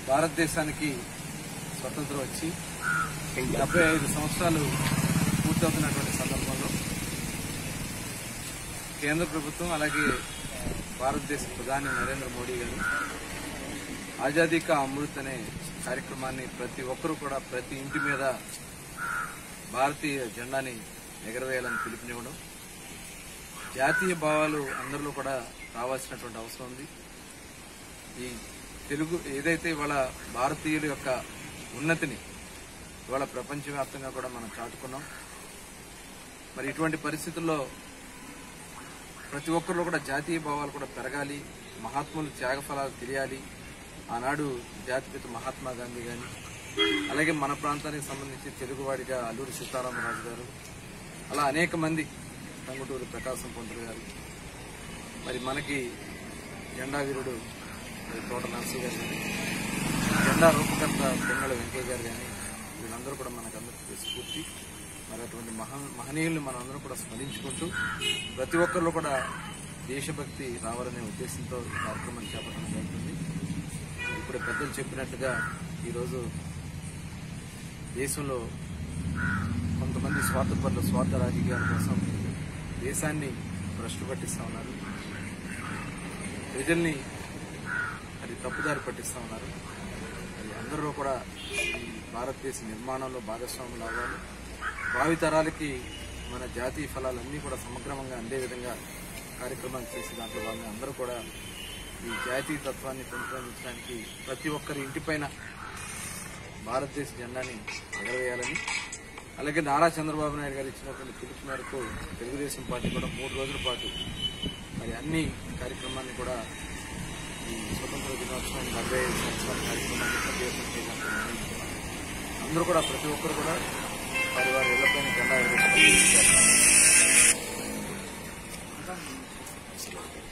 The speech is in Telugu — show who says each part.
Speaker 1: భారతదేశానికి స్వతంత్రం వచ్చి డెబ్బై ఐదు సంవత్సరాలు పూర్తవుతున్నటువంటి సందర్భంలో కేంద్ర ప్రభుత్వం అలాగే భారతదేశ ప్రధాని నరేంద్ర మోడీ గారు ఆజాదీ కా అమృత్ అనే కార్యక్రమాన్ని ప్రతి ఒక్కరూ కూడా ప్రతి ఇంటి మీద భారతీయ జెండాని ఎగరవేయాలని పిలుపునివ్వడం జాతీయ భావాలు అందరిలో కూడా రావాల్సినటువంటి అవసరం ఉంది ఈ తెలుగు ఏదైతే ఇవాళ భారతీయుల యొక్క ఉన్నతిని ఇవాళ ప్రపంచవ్యాప్తంగా కూడా మనం చాటుకున్నాం మరి ఇటువంటి పరిస్థితుల్లో ప్రతి ఒక్కరిలో కూడా జాతీయ భావాలు కూడా పెరగాలి మహాత్ముల త్యాగ ఫలాలు తెలియాలి ఆనాడు జాతిపిత మహాత్మా గాంధీ గాని అలాగే మన ప్రాంతానికి సంబంధించి తెలుగువాడిగా అల్లూరి సీతారామరాజు గారు అలా అనేక మంది టంగుటూరి ప్రకాశం పంతులు గారు మరి మనకి జెండా వీరుడు మరి తోట నరసింహ గారు కానీ జెండా రూపకర్త పొంగళ వెంకయ్య గారు కానీ వీళ్ళందరూ కూడా మనకందరికీ స్ఫూర్తి మరి అటువంటి మహా మహనీయుల్ని మనం అందరం కూడా స్మరించుకుంటూ ప్రతి ఒక్కరిలో కూడా దేశభక్తి రావాలనే ఉద్దేశంతో ఈ కార్యక్రమాన్ని చేపట్టడం జరుగుతుంది ఇప్పుడు పెద్దలు చెప్పినట్టుగా ఈరోజు దేశంలో కొంతమంది స్వార్థపరుల స్వార్థ రాజకీయాల కోసం దేశాన్ని భ్రష్టు పట్టిస్తా ఉన్నారు ప్రజల్ని అది తప్పుదారి పట్టిస్తా ఉన్నారు అది అందరూ కూడా ఈ భారతదేశ నిర్మాణంలో భాగస్వాములు అవ్వాలి భావితరాలకి మన జాతీయ ఫలాలన్నీ కూడా సమగ్రంగా అందే విధంగా కార్యక్రమాలు చేసి దాంట్లో వాళ్ళని అందరూ కూడా ఈ జాతీయ తత్వాన్ని పెంపొందించడానికి ప్రతి ఒక్కరి ఇంటిపైన భారతదేశ జెండాని ఎగరవేయాలని అలాగే నారా చంద్రబాబు నాయుడు గారు ఇచ్చినటువంటి పిలుపు మేరకు తెలుగుదేశం పార్టీ కూడా మూడు రోజుల పాటు మరి అన్ని కార్యక్రమాన్ని కూడా ఈ స్వతంత్ర దినోత్సవం డెబ్బై ఐదు సంవత్సరాల కార్యక్రమాన్ని ప్రత్యేకం చేయడానికి నిర్ణయించుకున్నాం అందరూ కూడా ప్రతి ఒక్కరు కూడా వారి వారి ఇళ్లపైన జెండా ఎగరవేయాలని